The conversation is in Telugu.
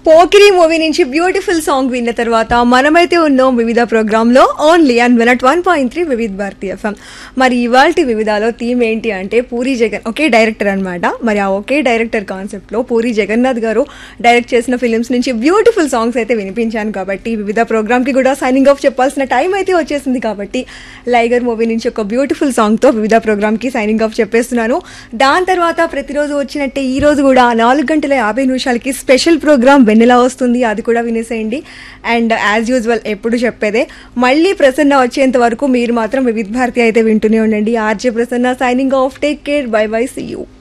పోకిరి మూవీ నుంచి బ్యూటిఫుల్ సాంగ్ విన్న తర్వాత మనమైతే ఉన్నాం వివిధ ప్రోగ్రామ్ లో ఓన్లీ అండ్ వినట్ one point three Vividh Bharati FM మరి ఇవాళ వివిధాలో థీమ్ ఏంటి అంటే పూరి జగన్ ఒకే డైరెక్టర్ అన్నమాట మరి ఆ ఒకే డైరెక్టర్ కాన్సెప్ట్ లో పూరి జగన్నాథ్ గారు డైరెక్ట్ చేసిన ఫిలిమ్స్ నుంచి బ్యూటిఫుల్ సాంగ్స్ అయితే వినిపించాను కాబట్టి వివిధ ప్రోగ్రామ్ కి కూడా సైనింగ్ ఆఫ్ చెప్పాల్సిన టైం అయితే వచ్చేసింది కాబట్టి లైగర్ మూవీ నుంచి ఒక బ్యూటిఫుల్ సాంగ్ తో వివిధ ప్రోగ్రామ్ కి సైనింగ్ ఆఫ్ చెప్పేస్తున్నాను దాని తర్వాత ప్రతిరోజు వచ్చినట్టే ఈ రోజు కూడా నాలుగు గంటల యాభై నిమిషాలకి స్పెషల్ ప్రోగ్రామ్ వెన్నెలా వస్తుంది అది కూడా వినేసేయండి అండ్ యాజ్ యూజువల్ ఎప్పుడు చెప్పేదే మళ్ళీ ప్రసన్న వచ్చేంత వరకు మీరు మాత్రం వివిధ భారతి అయితే వింటూనే ఉండండి RJ Prasanna signing off take care bye bye see you